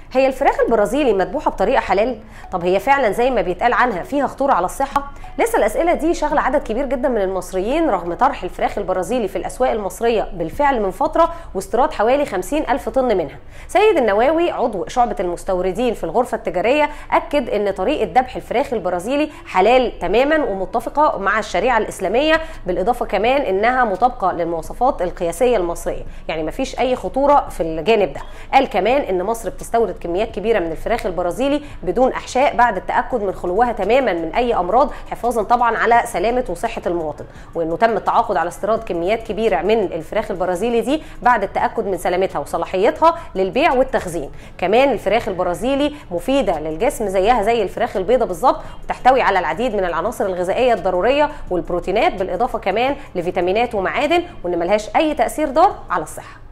هي الفراخ البرازيلي مذبوحه بطريقه حلال طب هي فعلا زي ما بيتقال عنها فيها خطوره على الصحه لسه الاسئله دي شغله عدد كبير جدا من المصريين رغم طرح الفراخ البرازيلي في الاسواق المصريه بالفعل من فتره واستيراد حوالي 50 الف طن منها سيد النواوي عضو شعبه المستوردين في الغرفه التجاريه اكد ان طريقه ذبح الفراخ البرازيلي حلال تماما ومتفقه مع الشريعه الاسلاميه بالاضافه كمان انها مطابقه للمواصفات القياسيه المصريه يعني مفيش اي خطوره في الجانب ده قال كمان ان مصر بتستورد كميات كبيره من الفراخ البرازيلي بدون احشاء بعد التاكد من خلوها تماما من اي امراض حفاظا طبعا على سلامه وصحه المواطن وانه تم التعاقد على استيراد كميات كبيره من الفراخ البرازيلي دي بعد التاكد من سلامتها وصلاحيتها للبيع والتخزين كمان الفراخ البرازيلي مفيده للجسم زيها زي الفراخ البيضاء بالظبط وتحتوي على العديد من العناصر الغذائيه الضروريه والبروتينات بالاضافه كمان لفيتامينات ومعادن وان ملهاش اي تاثير ضار على الصحه